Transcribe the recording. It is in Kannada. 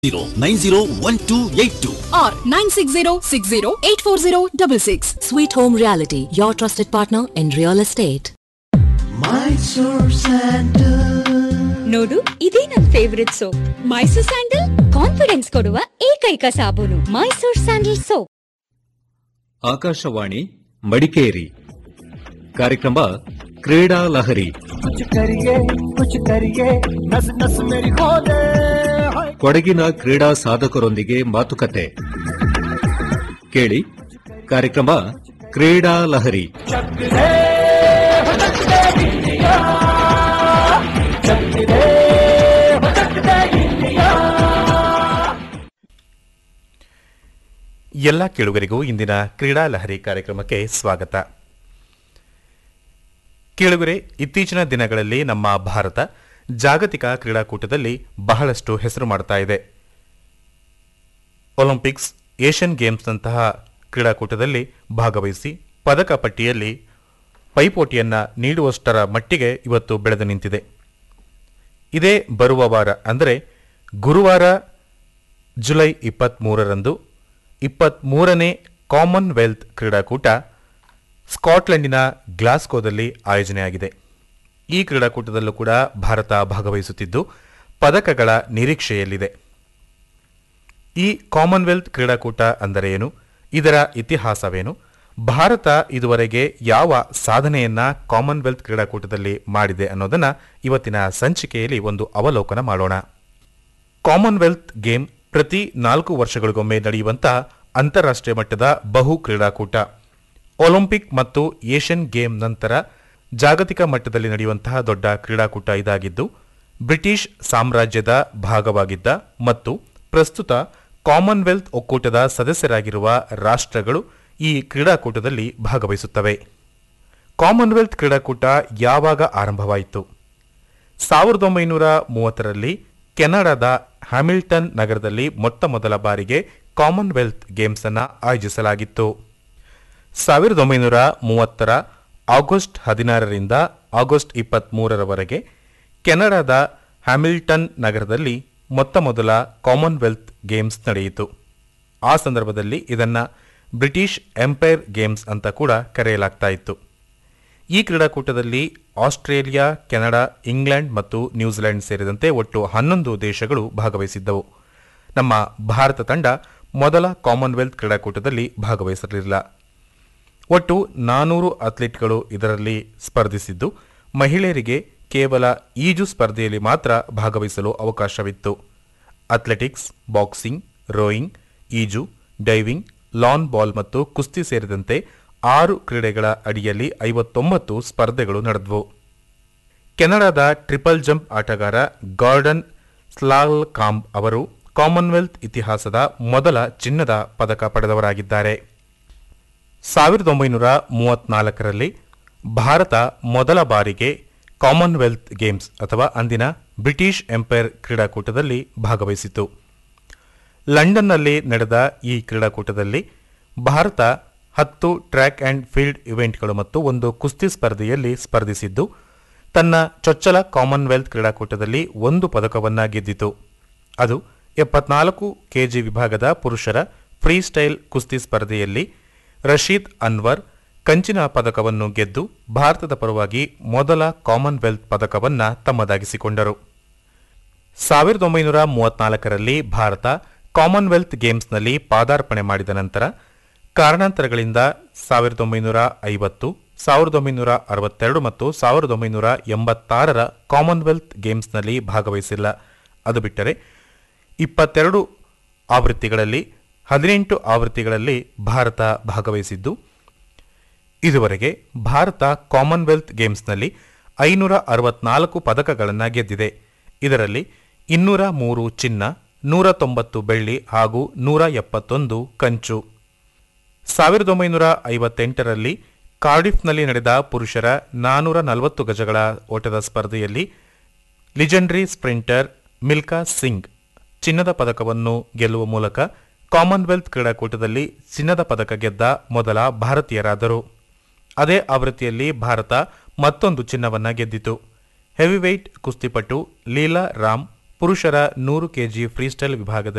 zero nine zero one two eight two. or 9606084066. Sweet Home Reality, your trusted partner in real estate. ನೋಡು ಇದೇ ನನ್ favourite soap Mysore sandal confidence ಕೊಡುವ ಏಕೈಕ ಸಾಬೂನು ಮೈಸೂರ್ ಸ್ಯಾಂಡಲ್ ಸೋಪ್ ಆಕಾಶವಾಣಿ ಮಡಿಕೇರಿ ಕಾರ್ಯಕ್ರಮ ಕ್ರೀಡಾ ಲಹರಿ ಕೊಡಗಿನ ಕ್ರೀಡಾ ಸಾಧಕರೊಂದಿಗೆ ಮಾತುಕತೆ ಕೇಳಿ ಕಾರ್ಯಕ್ರಮ ಕ್ರೀಡಾ ಲಹರಿ ಎಲ್ಲ ಕೇಳುಗರಿಗೂ ಇಂದಿನ ಕ್ರೀಡಾ ಲಹರಿ ಕಾರ್ಯಕ್ರಮಕ್ಕೆ ಸ್ವಾಗತ ಕೇಳುಗರೆ ಇತ್ತೀಚಿನ ದಿನಗಳಲ್ಲಿ ನಮ್ಮ ಭಾರತ ಜಾಗತಿಕ ಕ್ರೀಡಾಕೂಟದಲ್ಲಿ ಬಹಳಷ್ಟು ಹೆಸರು ಮಾಡ್ತಾ ಇದೆ ಒಲಿಂಪಿಕ್ಸ್ ಏಷ್ಯನ್ ಗೇಮ್ಸ್ನಂತಹ ಕ್ರೀಡಾಕೂಟದಲ್ಲಿ ಭಾಗವಹಿಸಿ ಪದಕ ಪಟ್ಟಿಯಲ್ಲಿ ಪೈಪೋಟಿಯನ್ನ ನೀಡುವಷ್ಟರ ಮಟ್ಟಿಗೆ ಇವತ್ತು ಬೆಳೆದು ನಿಂತಿದೆ ಇದೇ ಬರುವ ವಾರ ಅಂದರೆ ಗುರುವಾರ ಜುಲೈ ಇಪ್ಪತ್ತ್ಮೂರರಂದು ಇಪ್ಪತ್ತ್ಮೂರನೇ ಕಾಮನ್ವೆಲ್ತ್ ಕ್ರೀಡಾಕೂಟ ಸ್ಕಾಟ್ಲೆಂಡಿನ ಗ್ಲಾಸ್ಕೋದಲ್ಲಿ ಆಯೋಜನೆಯಾಗಿದೆ ಈ ಕ್ರೀಡಾಕೂಟದಲ್ಲೂ ಕೂಡ ಭಾರತ ಭಾಗವಹಿಸುತ್ತಿದ್ದು ಪದಕಗಳ ನಿರೀಕ್ಷೆಯಲ್ಲಿದೆ ಈ ಕಾಮನ್ವೆಲ್ತ್ ಕ್ರೀಡಾಕೂಟ ಅಂದರೆ ಏನು ಇದರ ಇತಿಹಾಸವೇನು ಭಾರತ ಇದುವರೆಗೆ ಯಾವ ಸಾಧನೆಯನ್ನ ಕಾಮನ್ವೆಲ್ತ್ ಕ್ರೀಡಾಕೂಟದಲ್ಲಿ ಮಾಡಿದೆ ಅನ್ನೋದನ್ನ ಇವತ್ತಿನ ಸಂಚಿಕೆಯಲ್ಲಿ ಒಂದು ಅವಲೋಕನ ಮಾಡೋಣ ಕಾಮನ್ವೆಲ್ತ್ ಗೇಮ್ ಪ್ರತಿ ನಾಲ್ಕು ವರ್ಷಗಳಿಗೊಮ್ಮೆ ನಡೆಯುವಂತಹ ಅಂತಾರಾಷ್ಟ್ರೀಯ ಮಟ್ಟದ ಬಹು ಕ್ರೀಡಾಕೂಟ ಒಲಿಂಪಿಕ್ ಮತ್ತು ಏಷ್ಯನ್ ಗೇಮ್ ನಂತರ ಜಾಗತಿಕ ಮಟ್ಟದಲ್ಲಿ ನಡೆಯುವಂತಹ ದೊಡ್ಡ ಕ್ರೀಡಾಕೂಟ ಇದಾಗಿದ್ದು ಬ್ರಿಟಿಷ್ ಸಾಮ್ರಾಜ್ಯದ ಭಾಗವಾಗಿದ್ದ ಮತ್ತು ಪ್ರಸ್ತುತ ಕಾಮನ್ವೆಲ್ತ್ ಒಕ್ಕೂಟದ ಸದಸ್ಯರಾಗಿರುವ ರಾಷ್ಟ್ರಗಳು ಈ ಕ್ರೀಡಾಕೂಟದಲ್ಲಿ ಭಾಗವಹಿಸುತ್ತವೆ ಕಾಮನ್ವೆಲ್ತ್ ಕ್ರೀಡಾಕೂಟ ಯಾವಾಗ ಆರಂಭವಾಯಿತು ಸಾವಿರದ ಒಂಬೈನೂರ ಮೂವತ್ತರಲ್ಲಿ ಕೆನಡಾದ ಹ್ಯಾಮಿಲ್ಟನ್ ನಗರದಲ್ಲಿ ಮೊತ್ತ ಮೊದಲ ಬಾರಿಗೆ ಕಾಮನ್ವೆಲ್ತ್ ಗೇಮ್ಸ್ ಅನ್ನ ಆಯೋಜಿಸಲಾಗಿತ್ತು ಸಾವಿರದ ಒಂಬೈನೂರ ಮೂವತ್ತರ ಆಗಸ್ಟ್ ಹದಿನಾರರಿಂದ ಆಗಸ್ಟ್ ಇಪ್ಪತ್ತ್ಮೂರರವರೆಗೆ ಕೆನಡಾದ ಹ್ಯಾಮಿಲ್ಟನ್ ನಗರದಲ್ಲಿ ಮೊತ್ತ ಮೊದಲ ಕಾಮನ್ವೆಲ್ತ್ ಗೇಮ್ಸ್ ನಡೆಯಿತು ಆ ಸಂದರ್ಭದಲ್ಲಿ ಇದನ್ನ ಬ್ರಿಟಿಷ್ ಎಂಪೈರ್ ಗೇಮ್ಸ್ ಅಂತ ಕೂಡ ಕರೆಯಲಾಗ್ತಾ ಇತ್ತು ಈ ಕ್ರೀಡಾಕೂಟದಲ್ಲಿ ಆಸ್ಟ್ರೇಲಿಯಾ ಕೆನಡಾ ಇಂಗ್ಲೆಂಡ್ ಮತ್ತು ನ್ಯೂಜಿಲೆಂಡ್ ಸೇರಿದಂತೆ ಒಟ್ಟು ಹನ್ನೊಂದು ದೇಶಗಳು ಭಾಗವಹಿಸಿದ್ದವು ನಮ್ಮ ಭಾರತ ತಂಡ ಮೊದಲ ಕಾಮನ್ವೆಲ್ತ್ ಕ್ರೀಡಾಕೂಟದಲ್ಲಿ ಭಾಗವಹಿಸಿರಲಿಲ್ಲ ಒಟ್ಟು ನಾನೂರು ಅಥ್ಲೀಟ್ಗಳು ಇದರಲ್ಲಿ ಸ್ಪರ್ಧಿಸಿದ್ದು ಮಹಿಳೆಯರಿಗೆ ಕೇವಲ ಈಜು ಸ್ಪರ್ಧೆಯಲ್ಲಿ ಮಾತ್ರ ಭಾಗವಹಿಸಲು ಅವಕಾಶವಿತ್ತು ಅಥ್ಲೆಟಿಕ್ಸ್ ಬಾಕ್ಸಿಂಗ್ ರೋಯಿಂಗ್ ಈಜು ಡೈವಿಂಗ್ ಲಾನ್ ಬಾಲ್ ಮತ್ತು ಕುಸ್ತಿ ಸೇರಿದಂತೆ ಆರು ಕ್ರೀಡೆಗಳ ಅಡಿಯಲ್ಲಿ ಐವತ್ತೊಂಬತ್ತು ಸ್ಪರ್ಧೆಗಳು ನಡೆದವು ಕೆನಡಾದ ಟ್ರಿಪಲ್ ಜಂಪ್ ಆಟಗಾರ ಗಾರ್ಡನ್ ಸ್ಲಾಲ್ ಕಾಂಬ್ ಅವರು ಕಾಮನ್ವೆಲ್ತ್ ಇತಿಹಾಸದ ಮೊದಲ ಚಿನ್ನದ ಪದಕ ಪಡೆದವರಾಗಿದ್ದಾರೆ ಸಾವಿರದ ಒಂಬೈನೂರ ಮೂವತ್ನಾಲ್ಕರಲ್ಲಿ ಭಾರತ ಮೊದಲ ಬಾರಿಗೆ ಕಾಮನ್ವೆಲ್ತ್ ಗೇಮ್ಸ್ ಅಥವಾ ಅಂದಿನ ಬ್ರಿಟಿಷ್ ಎಂಪೈರ್ ಕ್ರೀಡಾಕೂಟದಲ್ಲಿ ಭಾಗವಹಿಸಿತು ಲಂಡನ್ನಲ್ಲಿ ನಡೆದ ಈ ಕ್ರೀಡಾಕೂಟದಲ್ಲಿ ಭಾರತ ಹತ್ತು ಟ್ರ್ಯಾಕ್ ಆ್ಯಂಡ್ ಫೀಲ್ಡ್ ಇವೆಂಟ್ಗಳು ಮತ್ತು ಒಂದು ಕುಸ್ತಿ ಸ್ಪರ್ಧೆಯಲ್ಲಿ ಸ್ಪರ್ಧಿಸಿದ್ದು ತನ್ನ ಚೊಚ್ಚಲ ಕಾಮನ್ವೆಲ್ತ್ ಕ್ರೀಡಾಕೂಟದಲ್ಲಿ ಒಂದು ಪದಕವನ್ನ ಗೆದ್ದಿತು ಅದು ಎಪ್ಪತ್ನಾಲ್ಕು ಕೆಜಿ ವಿಭಾಗದ ಪುರುಷರ ಫ್ರೀ ಸ್ಟೈಲ್ ಕುಸ್ತಿ ಸ್ಪರ್ಧೆಯಲ್ಲಿ ರಶೀದ್ ಅನ್ವರ್ ಕಂಚಿನ ಪದಕವನ್ನು ಗೆದ್ದು ಭಾರತದ ಪರವಾಗಿ ಮೊದಲ ಕಾಮನ್ವೆಲ್ತ್ ಪದಕವನ್ನ ತಮ್ಮದಾಗಿಸಿಕೊಂಡರು ಸಾವಿರದ ಒಂಬೈನೂರ ಮೂವತ್ನಾಲ್ಕರಲ್ಲಿ ಭಾರತ ಕಾಮನ್ವೆಲ್ತ್ ಗೇಮ್ಸ್ನಲ್ಲಿ ಪಾದಾರ್ಪಣೆ ಮಾಡಿದ ನಂತರ ಕಾರಣಾಂತರಗಳಿಂದ ಸಾವಿರದ ಒಂಬೈನೂರ ಐವತ್ತು ಸಾವಿರದ ಒಂಬೈನೂರ ಅರವತ್ತೆರಡು ಮತ್ತು ಸಾವಿರದ ಒಂಬೈನೂರ ಎಂಬತ್ತಾರರ ಕಾಮನ್ವೆಲ್ತ್ ಗೇಮ್ಸ್ನಲ್ಲಿ ಭಾಗವಹಿಸಿಲ್ಲ ಅದು ಬಿಟ್ಟರೆ ಇಪ್ಪತ್ತೆರಡು ಆವೃತ್ತಿಗಳಲ್ಲಿ ಹದಿನೆಂಟು ಆವೃತ್ತಿಗಳಲ್ಲಿ ಭಾರತ ಭಾಗವಹಿಸಿದ್ದು ಇದುವರೆಗೆ ಭಾರತ ಕಾಮನ್ವೆಲ್ತ್ ಗೇಮ್ಸ್ನಲ್ಲಿ ಐನೂರ ಅರವತ್ನಾಲ್ಕು ಪದಕಗಳನ್ನು ಗೆದ್ದಿದೆ ಇದರಲ್ಲಿ ಇನ್ನೂರ ಮೂರು ಚಿನ್ನ ನೂರ ತೊಂಬತ್ತು ಬೆಳ್ಳಿ ಹಾಗೂ ನೂರ ಎಪ್ಪತ್ತೊಂದು ಕಂಚು ಸಾವಿರದ ಒಂಬೈನೂರ ಐವತ್ತೆಂಟರಲ್ಲಿ ಕಾರ್ಡಿಫ್ನಲ್ಲಿ ನಡೆದ ಪುರುಷರ ನಾನೂರ ನಲವತ್ತು ಗಜಗಳ ಓಟದ ಸ್ಪರ್ಧೆಯಲ್ಲಿ ಲಿಜೆಂಡ್ರಿ ಸ್ಪ್ರಿಂಟರ್ ಮಿಲ್ಕಾ ಸಿಂಗ್ ಚಿನ್ನದ ಪದಕವನ್ನು ಗೆಲ್ಲುವ ಮೂಲಕ ಕಾಮನ್ವೆಲ್ತ್ ಕ್ರೀಡಾಕೂಟದಲ್ಲಿ ಚಿನ್ನದ ಪದಕ ಗೆದ್ದ ಮೊದಲ ಭಾರತೀಯರಾದರು ಅದೇ ಆವೃತ್ತಿಯಲ್ಲಿ ಭಾರತ ಮತ್ತೊಂದು ಚಿನ್ನವನ್ನ ಗೆದ್ದಿತು ಹೆವಿವೈಟ್ ಕುಸ್ತಿಪಟು ಲೀಲಾ ರಾಮ್ ಪುರುಷರ ನೂರು ಕೆಜಿ ಫ್ರೀಸ್ಟೈಲ್ ವಿಭಾಗದಲ್ಲಿ